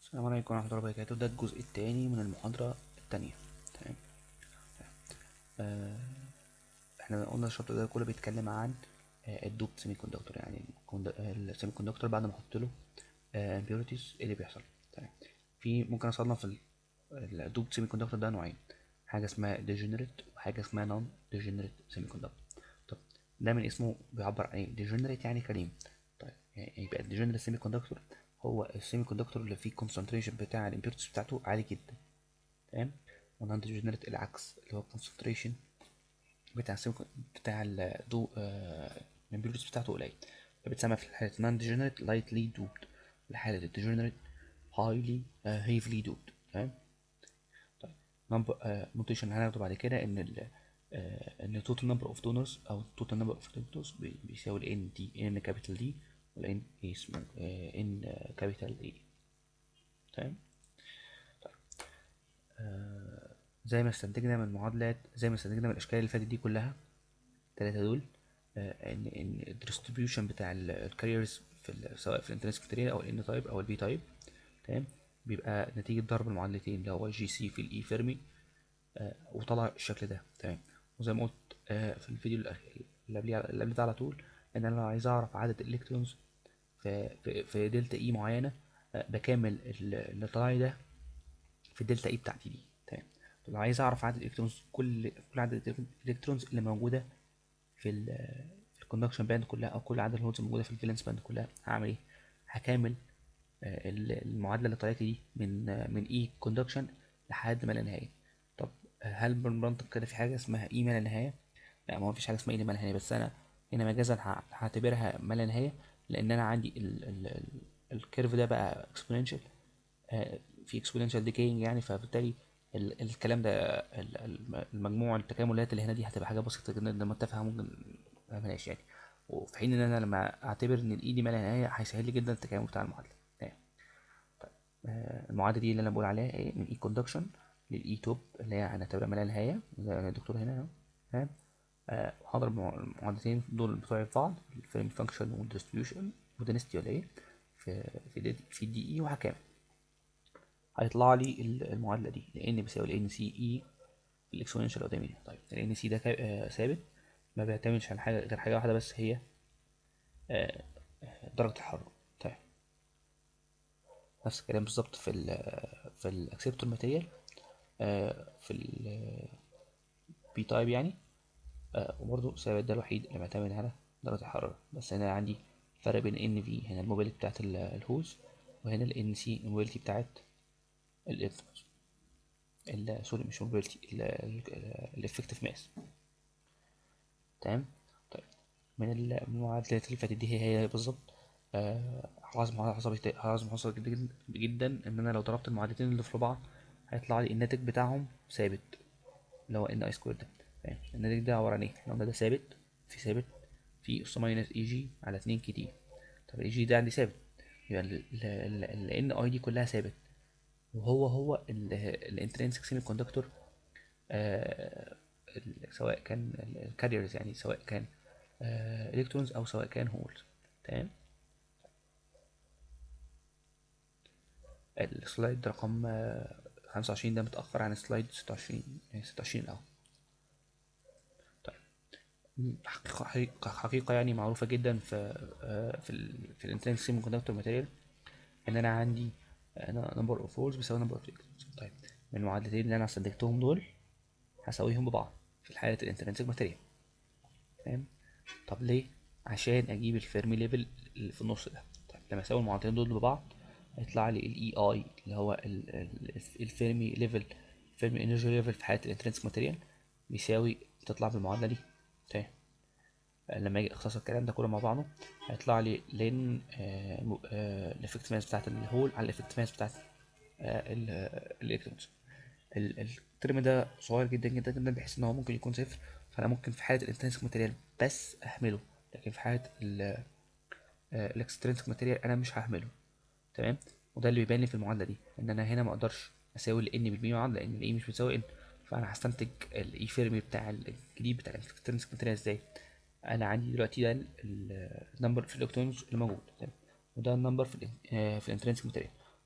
السلام عليكم ورحمة الله وبركاته ده الجزء التاني من المحاضرة التانية تمام آه، احنا قلنا الشابتر ده كله بيتكلم عن آه، الدوبت سيمي كوندكتور يعني السيمي كوندكتور بعد ما احط له امبيورتيز ايه اللي بيحصل تمام في ممكن اصنف الدوبت سيمي كوندكتور ده نوعين حاجة اسمها ديجنريت وحاجة اسمها نون ديجنريت سيمي كوندكتور طب ده من اسمه بيعبر عن ايه ديجنريت يعني كريم طيب يعني يبقى الديجنريت سيمي كوندكتور هو السيمي كوندكتور اللي فيه الكونسنتريشن بتاع الامبيورتيز بتاعته عالي جدا تمام ونون ديجنريت العكس اللي هو الكونسنتريشن بتاع السيمي بتاع الدو الامبيورتيز بتاعته قليل فبتسمى في حالة نون ديجنريت لايتلي دوبد في حالة الديجنريت هايلي هيفلي دوبد تمام طيب نمبر نوتيشن هناخده بعد كده ان ال آه، ان توتال نمبر اوف دونرز او توتال نمبر اوف دونرز بيساوي ال ان دي ان كابيتال دي ولا ان اسمه ان كابيتال اي تمام طيب آه، زي ما استنتجنا من المعادلات زي ما استنتجنا من الاشكال اللي فاتت دي كلها الثلاثه دول آه، ان ان الديستريبيوشن بتاع الكاريرز في ال- سواء في الانترنس كتير او الان تايب او البي تايب تمام بيبقى نتيجه ضرب المعادلتين اللي هو جي سي في الاي فيرمي آه، وطلع الشكل ده تمام وزي ما قلت آه، في الفيديو الأخير اللي قبليه اللي قبل ده على طول ان انا لو عايز اعرف عدد الالكترونز في في, في دلتا اي معينه آه، بكمل ال- اللي طلع لي ده في الدلتا اي بتاعتي دي تمام طب لو عايز اعرف عدد الالكترونز كل كل عدد الالكترونز اللي موجوده في ال في الكوندكشن باند كلها او كل عدد الهولز الموجوده في الفالنس باند كلها هعمل ايه هكمل آه، ال- المعادله اللي طلعت لي دي من آه، من اي كوندكشن لحد ما لا نهايه طب آه، هل بالمنطق كده في حاجه اسمها اي ما لا نهايه لا ما هو مفيش حاجه اسمها اي ما لا نهايه بس انا هنا مجازا ه- هعتبرها ما لا نهايه لان انا عندي ال ال ال الكيرف ده بقى اكسبوننشال في اكسبوننشال ديكينج يعني فبالتالي ال الكلام ده ال- ال- المجموع التكاملات اللي هنا دي هتبقى حاجه بسيطه جدا لما اتفق ممكن ما اعملهاش يعني وفي حين ان انا لما اعتبر ان الاي دي ما لا نهايه هيسهل لي جدا التكامل بتاع المعادله تمام آه، المعادله دي اللي انا بقول عليها ايه من اي كوندكشن للاي توب اللي هي هنعتبرها ما لا نهايه زي ما الدكتور هنا اهو تمام آه، هضرب المع- المعادلتين دول بتوع بعض الفريم فانكشن والديستريبيوشن ودنستي ولا ايه في في دي في دي اي وهكمل هيطلع لي ال- المعادله دي لان بيساوي لان سي اي الاكسبوننشال قدامي دي طيب لان سي ده كا- آه، ثابت ما بيعتمدش على حاجه غير حاجه واحده بس هي آه، آه، درجه الحراره طيب نفس الكلام بالظبط في ال في الاكسبتور ماتيريال في ال بي تايب يعني آه، وبرضه الثابت ده الوحيد اللي معتمد على درجة الحرارة بس هنا عندي فرق بين ان في هنا الموبيليتي بتاعت ال- الهوز وهنا ال ان سي الموبيليتي بتاعت الالكترونز ال- سوري مش موبيليتي الافكتيف ماس تمام طيب من ال- من المعادلات اللي فاتت دي هي هي بالظبط آه، هلاحظ ملاحظة بت- هلاحظ ملاحظة جدا جدا جدا ان انا لو ضربت المعادلتين اللي في بعض هيطلع لي الناتج بتاعهم ثابت اللي هو ان اي سكوير ده تمام الناتج ده عبارة عن ايه؟ لو ده ثابت في ثابت في اس ماينس اي جي على 2 كي دي طب الاي جي ده عندي ثابت يبقى ال ان اي دي كلها ثابت وهو هو الانترنسك سيمي كوندكتور سواء كان الكاريرز يعني سواء كان الكترونز او سواء كان هولز تمام السلايد رقم آه، 25 ده متأخر عن السلايد 26 آه، 26 الأول طيب م، حقيقة حقيقة, حقيقة يعني معروفة جدا في آه، في ال في الانترنس سيمي كوندكتور ماتيريال ان انا عندي نمبر اوف هولز بيساوي نمبر اوف الكترونز طيب من المعادلتين اللي انا استنتجتهم دول هساويهم ببعض في حالة الانترنسك ماتيريال تمام طب ليه عشان اجيب الفيرمي ليفل اللي في النص ده طيب لما اساوي المعادلتين دول ببعض هيطلع لي الاي اي اللي هو ال- ال- الفيرمي ليفل الفيرمي انرجي ليفل في حالة الانترنسك ماتيريال بيساوي تطلع بالمعادلة دي تمام لما اجي اختصر الكلام ده كله مع بعضه هيطلع لي لين الافكت ماس بتاعت الهول على الافكت ماس بتاعت الالكترونز الترم ده صغير جدا جدا جدا بحيث ان هو ممكن يكون صفر فانا ممكن في حاله الانترنسك ماتيريال بس اهمله لكن في حاله الاكسترنسك ماتيريال انا مش ههمله تمام وده اللي بيبان لي في المعادله دي ان انا هنا ما اقدرش اساوي ال n بالمية معادله لان ال e مش بتساوي n فانا هستنتج الاي فيرمي بتاع الجديد بتاع الاكسترنسك ماتيريال ازاي انا عندي دلوقتي ده النمبر في الالكترونز اللي موجود تمام وده النمبر في ال آه، في الانترنسك ماتيريال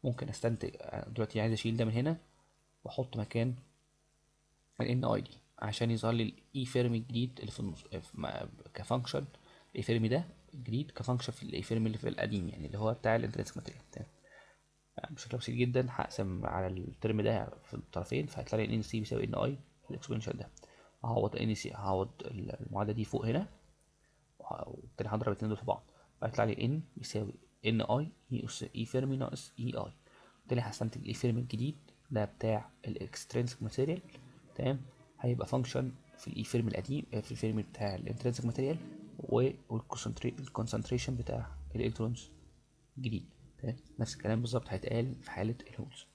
ممكن استنتج دلوقتي عايز اشيل ده من هنا واحط مكان ال اي دي عشان يظهر لي الاي فيرم الجديد اللي في النص كفانكشن الاي فيرم ده جديد كفانكشن في الاي فيرم اللي في القديم يعني اللي هو بتاع الانترنسك ماتيريال تمام بشكل بسيط جدا هقسم على الترم ده في الطرفين فهيطلع لي ان سي بيساوي ان اي الاكسبوننشال ده هعوض ان سي هعوض المعادله دي فوق هنا وبالتالي هضرب الاتنين دول في بعض فهيطلع لي ان بيساوي ان اي اي اس اي فيرمي ناقص اي اي بالتالي هستنتج الاي فيرمي الجديد ده بتاع الاكسترينسك ماتيريال تمام هيبقى فانكشن في الاي فيرم القديم في الفيرم بتاع الانترنسك ماتيريال والكونسنتريشن بتاع الالكترونز الجديد تمام نفس الكلام بالظبط هيتقال في حالة الهولز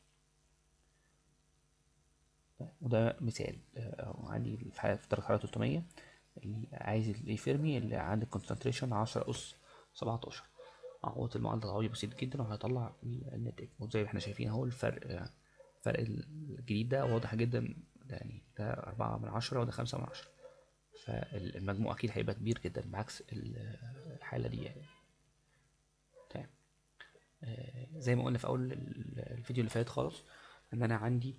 وده مثال عندي في حالة في درجة حرارة 300 اللي عايز الاي فيرمي اللي عند الكونسنتريشن 10 أس 17 اهوت المعدل الضوئي بسيط جدا وهيطلع الناتج وزي ما احنا شايفين اهو الفرق الفرق الجديد ده واضح جدا ده يعني ده أربعة من عشرة وده خمسة من عشرة فالمجموع أكيد هيبقى كبير جدا بعكس الحالة دي يعني تمام زي ما قلنا في أول الفيديو اللي فات خالص إن أنا عندي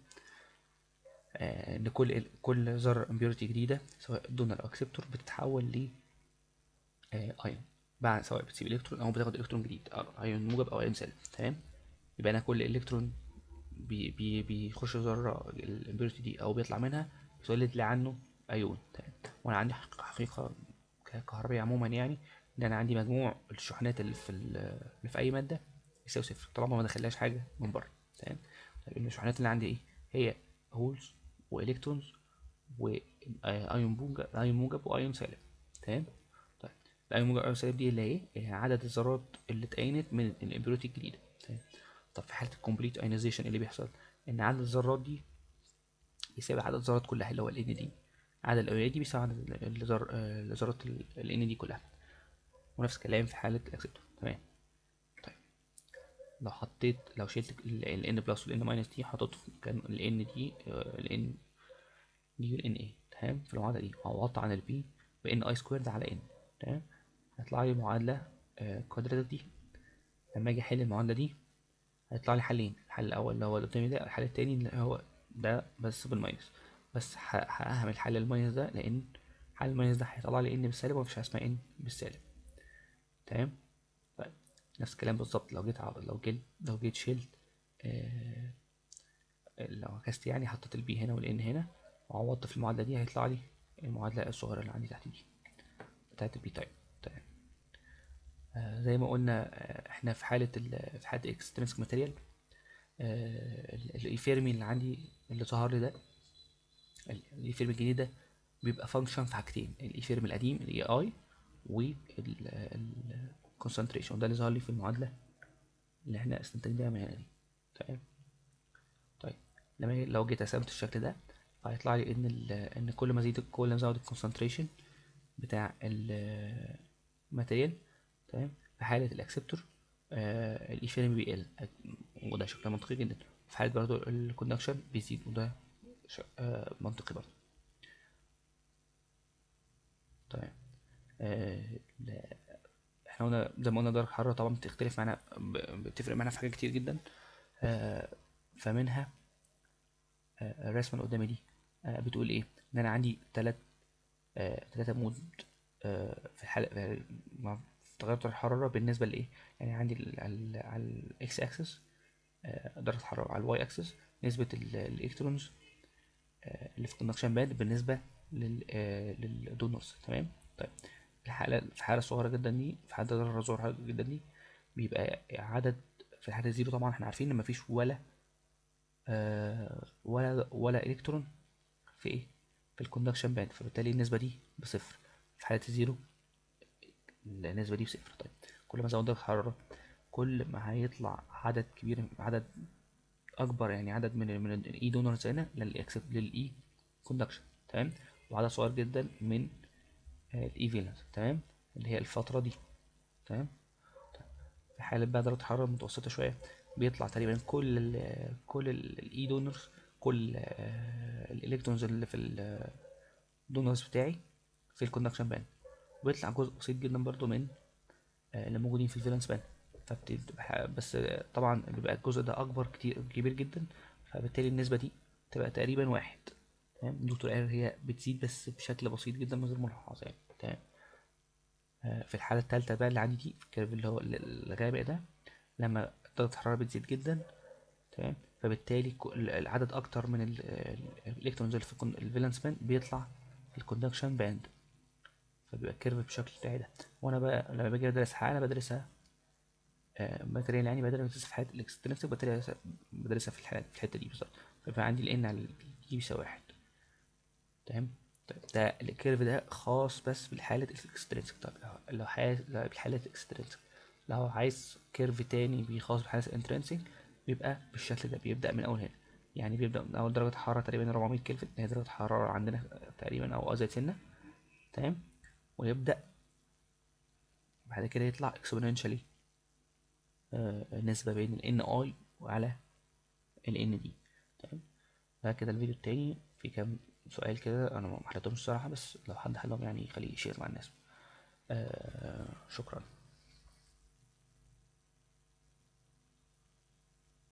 إن كل كل ذرة امبيورتي جديدة سواء دونر أو اكسبتور بتتحول ل أيون بعد سواء بتسيب الكترون او بتاخد الكترون جديد ايون موجب او ايون سالب تمام يبقى انا كل الكترون بي بي بيخش ذره الامبيورتي دي او بيطلع منها يولد لي عنه ايون تمام وانا عندي حقيقه كهربائيه عموما يعني ان انا عندي مجموع الشحنات اللي في اللي في اي ماده يساوي صفر طالما ما دخلهاش حاجه من بره تمام طيب الشحنات اللي عندي ايه هي هولز والكترونز وايون موجب ايون موجب وايون سالب تمام الايون موجب وايون سالب دي اللي هي إيه؟ عدد الذرات اللي اتأينت من الامبيورتي الجديده تمام طب في حاله الكومبليت ايونيزيشن اللي بيحصل ان عدد الذرات دي يساوي عدد الذرات كلها اللي هو ال ان دي عدد الايونات دي بيساوي عدد الذرات ال ان دي كلها ونفس الكلام في حاله الاكسبتور تمام طيب لو حطيت لو شلت ال ان بلس وال ان ماينس دي حطيت كان ال ان دي ال ان دي وال ان اي تمام في المعادله دي عوضت عن البي بان اي سكويرد على ان تمام هيطلع لي معادله كوادراتيك دي لما اجي احل المعادله دي هيطلع لي حلين الحل الاول اللي هو اللي قدامي ده الحل التاني اللي هو ده بس بالماينس بس هعمل حل الماينس ده لان حل الماينس ده هيطلع لي ان بالسالب ومفيش حاجه اسمها ان بالسالب تمام طيب نفس الكلام بالظبط لو جيت لو جيت لو جيت شلت آه لو عكست يعني حطيت البي هنا والان هنا وعوضت في المعادله دي هيطلع لي المعادله الصغيره اللي عندي تحت دي بتاعت البي تايب تمام آه زي ما قلنا آه احنا في حالة ال في حالة الاكسترنسك ماتيريال الفيرمي اللي عندي اللي ظهر لي ده الفيرمي الجديد ده بيبقى فانكشن في حاجتين الفيرمي القديم الاي اي والكونسنتريشن وده اللي ظهر لي في المعادلة اللي احنا استنتجناها من هنا دي تمام طيب لما لو جيت قسمت الشكل ده هيطلع لي ان ان كل ما ازيد كل ما ازود الكونسنتريشن بتاع الماتيريال تمام في حالة الاكسبتور آه الاي فيرم بيقل وده شكل منطقي جدا في حالة برضو الكوندكشن بيزيد وده آه منطقي برضو تمام آه احنا قلنا زي ما قلنا درجة الحرارة طبعا بتختلف معانا بتفرق معانا في حاجات كتير جدا آه فمنها آه الرسمة اللي قدامي دي آه بتقول ايه ان انا عندي تلات آه تلاتة مود آه في الحالة في تغير الحرارة بالنسبة لإيه؟ يعني عندي على الإكس أكسس درجة الحرارة على الواي أكسس نسبة الإلكترونز اللي في الكوندكشن باند بالنسبة للدونرز تمام؟ طيب الحالة في حالة صغيرة جدا دي في حالة درجة صغيرة جدا دي بيبقى عدد في الحالة زيرو طبعا احنا عارفين ان مفيش ولا ولا ولا إلكترون في ايه؟ في الكوندكشن باند فبالتالي النسبة دي بصفر في حالة الزيرو النسبة دي بصفر طيب كل ما زود درجة الحرارة كل ما هيطلع عدد كبير عدد أكبر يعني عدد من من الإي دونرز هنا للإكسبت للإي كوندكشن تمام وعدد صغير جدا من الإي فيلنس تمام اللي هي الفترة دي تمام في حالة بقى درجة الحرارة متوسطة شوية بيطلع تقريبا كل ال كل الإي دونرز كل الإلكترونز اللي في الدونرز بتاعي في الكوندكشن باند وبيطلع جزء بسيط جدا برضو من اللي موجودين في الفالنس باند فبتبقى بس طبعا بيبقى الجزء ده اكبر كتير كبير جدا فبالتالي النسبه دي تبقى تقريبا واحد تمام الدكتور قال هي بتزيد بس بشكل بسيط جدا من غير ملاحظه يعني تمام آه، في الحاله الثالثه بقى اللي عندي دي في الكيرف اللي هو الغامق ده لما درجه الحراره بتزيد جدا تمام فبالتالي ك- ال- العدد اكتر من ال- ال- الالكترونز اللي في الكون- الفالنس باند بيطلع في الكوندكشن باند فبيبقى الكيرف بالشكل بتاعي ده وانا بقى لما باجي ادرس حاجه انا بدرسها ماتريال يعني بدرسها في حاله الاكسترنسك بدرسها بدرسها في الحاله في الحته دي بالظبط فيبقى عندي الان على دي بيساوي واحد تمام طيب ده الكيرف ده خاص بس بالحالة الاكسترنسك طب لو- لو حاس لو بالحالة الاكسترنسك لو عايز كيرف تاني بيه خاص بالحالة الانترنسك بيبقى بالشكل ده بيبدأ من أول هنا يعني بيبدأ من أول درجة حرارة تقريبا 400 كلفن هي درجة حرارة عندنا تقريبا أو أزيد سنة تمام ويبدأ بعد كده يطلع exponentially آه، النسبة بين ال NI وعلى ال ND تمام ده كده الفيديو التاني في كام سؤال كده انا ما حلتهمش الصراحة بس لو حد حلهم يعني يخليه يشير مع الناس آه شكرا